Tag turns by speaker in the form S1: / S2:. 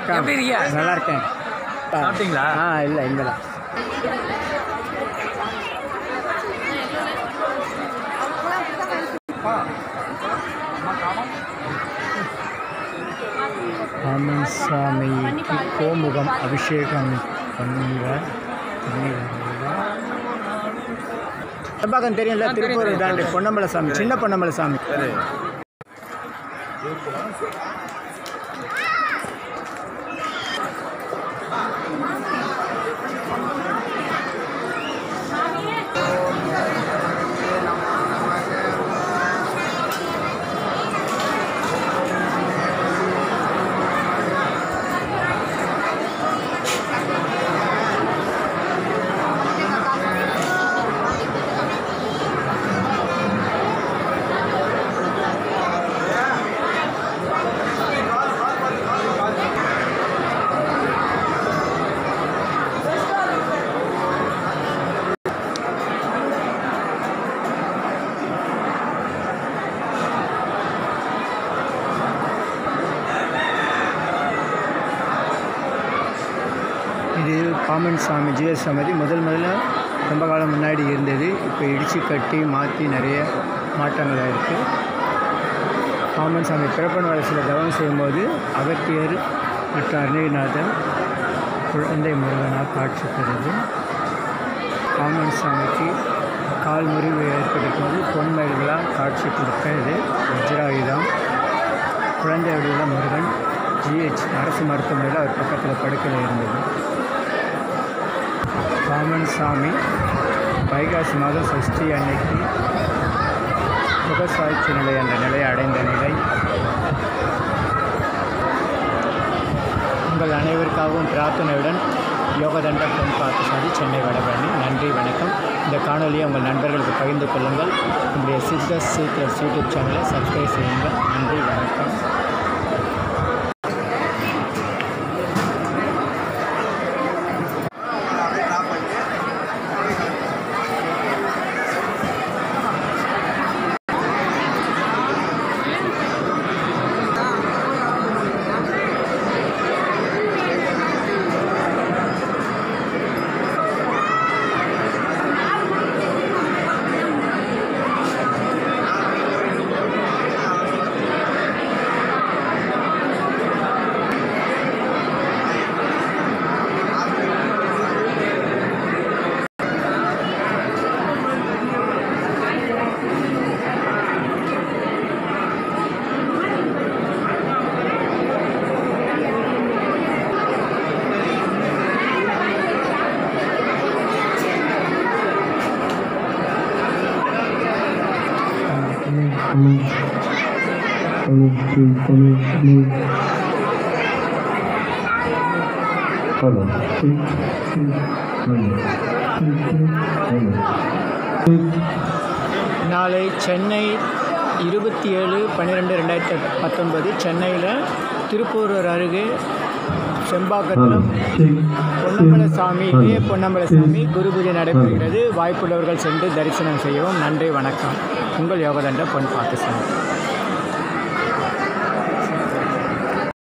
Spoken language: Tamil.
S1: வணக்கம்
S2: எப்படி இருக்கீங்க?
S1: நல்லா இருக்கேன்
S2: சாப்பிட்டீங்களா?
S1: ஆ இல்லை இங்கே தான் ராமன் சாமிக்கு கோமுகம் அபிஷேகம் பண்ணுங்க செம்பாக்கம் தெரியும்ல திருப்பூர் தாண்டி பொன்னம்பல சாமி சின்ன பொன்னம்பல சாமி இது பாமன் சாமி ஜீவ சமாதி முதல் முதல்ல ரொம்ப காலம் முன்னாடி இருந்தது இப்போ இடித்து கட்டி மாற்றி நிறைய மாற்றங்கள் ஆயிருக்கு பாமன் சாமி பிறப்பன் வயசில் தவம் செய்யும்போது அகத்தியர் மற்றும் அருணகிரிநாதன் குழந்தை முருகனாக காட்சி தருது பாமன் சாமிக்கு கால் முறிவு ஏற்படுத்தும் போது பொன்மயில்களாக காட்சி கொடுக்க இது வஜ்ராயுதம் குழந்தை வடிவுள்ள முருகன் ஜிஹெச் அரசு மருத்துவமனையில் அவர் பக்கத்தில் படுக்கையில் இருந்தது ராமன் சாமி வைகாசி மாதம் சஷ்டி அன்னைக்கு முகசாய்ச்சி நிலை என்ற நிலையை அடைந்த நிலை உங்கள் அனைவருக்காகவும் பிரார்த்தனையுடன் யோகதண்ட பொன் பார்த்து சாதி சென்னை வடபழனி நன்றி வணக்கம் இந்த காணொலியை உங்கள் நண்பர்களுக்கு பகிர்ந்து கொள்ளுங்கள் உங்களுடைய சித்தஸ் சீக்ரெட்ஸ் யூடியூப் சேனலை சப்ஸ்கிரைப் செய்யுங்கள் நன்றி வணக்கம்
S3: Hello.
S1: நாளை சென்னை இருபத்தி ஏழு பன்னிரெண்டு ரெண்டாயிரத்தி பத்தொன்பது சென்னையில் திருப்பூரூர் அருகே செம்பாக்கத்தில் பொன்னம்பல சாமி ஏ பொன்னம்பல சாமி குரு பூஜை நடைபெறுகிறது வாய்ப்புள்ளவர்கள் சென்று தரிசனம் செய்யவும் நன்றி வணக்கம் உங்கள் யோகதண்ட பொன் பாத்து சாமி